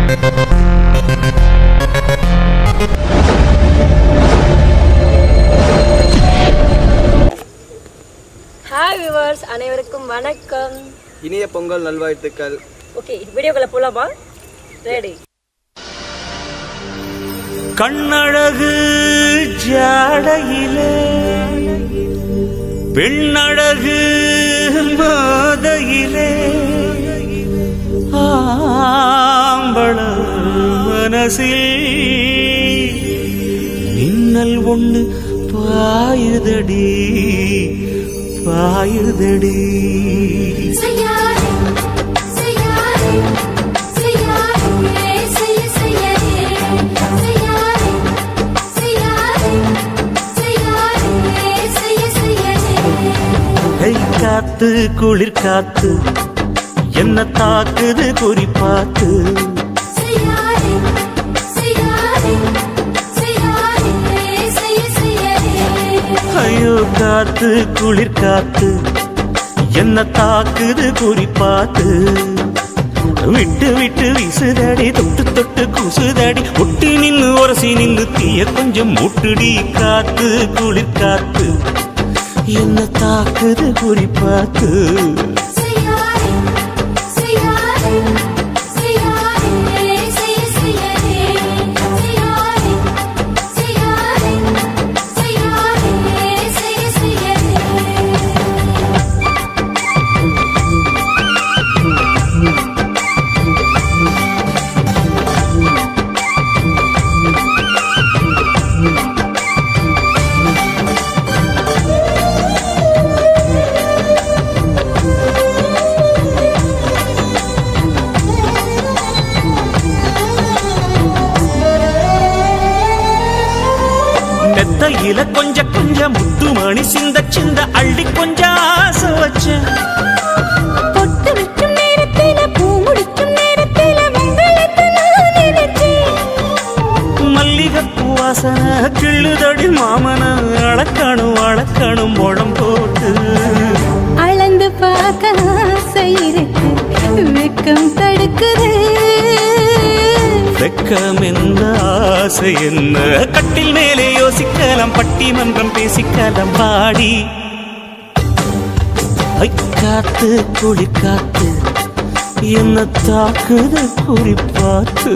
hi viewers அனைவருக்கும் வணக்கம் இனிய பொங்கல் நல்வாழ்த்துக்கள் ஓகே வீடியோக்குள்ள போலாமா ரெடி கண்ணழகு ஜாடையிலே பெண்ணழகு மாதையிலே ஆம்பள மனசில் மின்னல் ஒண்ணு பாயுதடி பாயுதடி செய்யாதே செய்யாதே செய்யாதே செய்ய செய்யாதே செய்யாதே செய்யாதே செய்யாதே செய்ய செய்யாதே கை காத்து குளிர் காத்து என்ன தாக்குது குறி பார்த்து செய்யாதே செய்யாதே செய்யாதே செய்ய செய்யாதே ஐயோ காத்து குளிர் காத்து என்ன தாக்குது குறி பார்த்து விட்டு விட்டு விசுதடி தொட்டு தொட்டு குசுதடி ஒட்டி நின்னு உரசி நின்னு தீய கொஞ்சம் முட்டுடி காத்து குளிர் காத்து என்ன தாக்குது குறி பார்த்து செய்யாதே செய்யாதே செய்யாதே செய்ய செய்யாதே செய்யாதே செய்யாதே செய்யாதே செய்ய செய்யாதே மெத்தையில கொஞ்ச கொஞ்ச முத்துமணி சிந்த சிந்த அள்ளி கொஞ்சம் ஆசை வச்சேன் பொட்டு வைக்கும் நேரத்தில பூ முடிக்கும் நேரத்தில மங்களத்தை நான் நினைச்சேன் மல்லிகைப்பூ வாசனை கிள்ளுதடி மாமன அளக்கணும் அளக்கணும் முழம் போட்டு அளந்து பார்க்க ஆசை இருக்கு வெக்கம் தடுக்குது வெக்கம் என்ன ஆசை என்ன கட்டில் மேலே யோசிக்கலாம் பட்டிமன்றம் பேசிக்கலாம் பாடி ஐ காத்து குளி காத்து என்ன தாக்குது குறி பார்த்து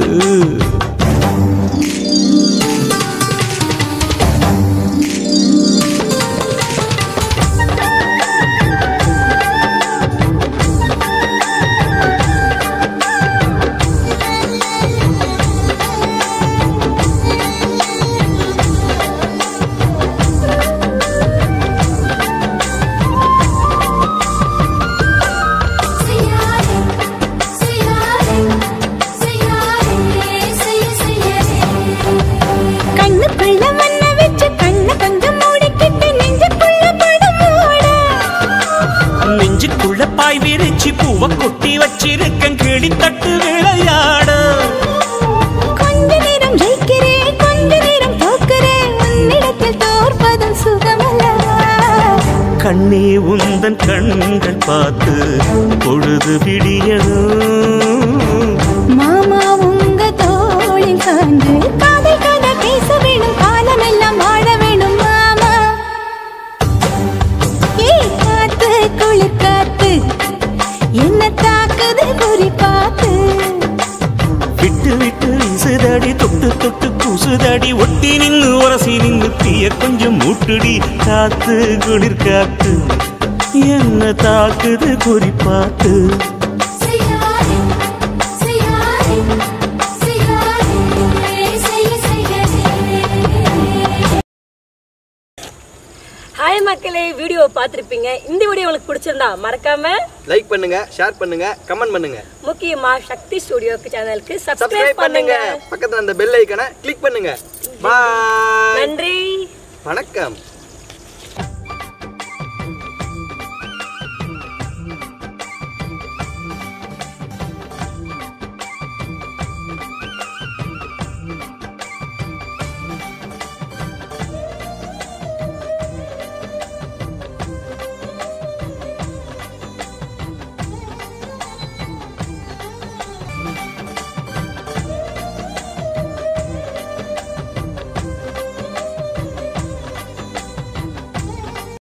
செய்யாதே செய்யாதே செய்யாதே செய்ய செய்யாதே கண்ணுக்குள்ள மண்ண வச்சு கண்ணை கொஞ்சம் மூடிக்கிட்டு நெஞ்சுக்குள்ள படம் மூட நெஞ்சுக்குள்ள பாய் விரிச்சு பூவை கொட்டி வச்சிருக்கேன் கிளி தட்டு விளையாட கொஞ்ச நேரம் ஜெயிக்கிறேன் கொஞ்ச நேரம் தோக்கிறேன் உன்னிடத்தில் தோற்பதும் சுகமல்லவா கண்ணே உந்தன் கண்கள் பார்த்து பொழுது விடியணும் மாமா உங்க தோளில் சார்ந்து காதல் கதை பேச வேணும் காலமெல்லாம் வாழ வேணும் மாமா ஏய் காத்து குளிர் காத்து என்ன தாக்குது குறி பார்த்து விட்டு விட்டு விசுதடி தொட்டு தொட்டு குசுதடி ஒட்டி நின்னு உரசி நின்னு தீய கொஞ்சம் மூட்டுடி காத்து குளிர் காத்து என்ன தாக்குது குறி பார்த்து செய்யாதே செய்யாதே செய்யாதே செய்ய செய்யாதே ஹாய் மக்களே வீடியோ பார்த்துருப்பீங்க இந்த வீடியோ உங்களுக்கு பிடிச்சிருந்தா மறக்காம லைக் பண்ணுங்க ஷேர் பண்ணுங்க கமெண்ட் பண்ணுங்க முக்கியமா சக்தி ஸ்டுடியோக்கு சேனலுக்கு சப்ஸ்கிரைப் சப்ஸ்கிரைப் பண்ணுங்க பண்ணுங்க பக்கத்துல அந்த பெல் ஐக்கனை கிளிக் பண்ணுங்க பாய் நன்றி வணக்கம்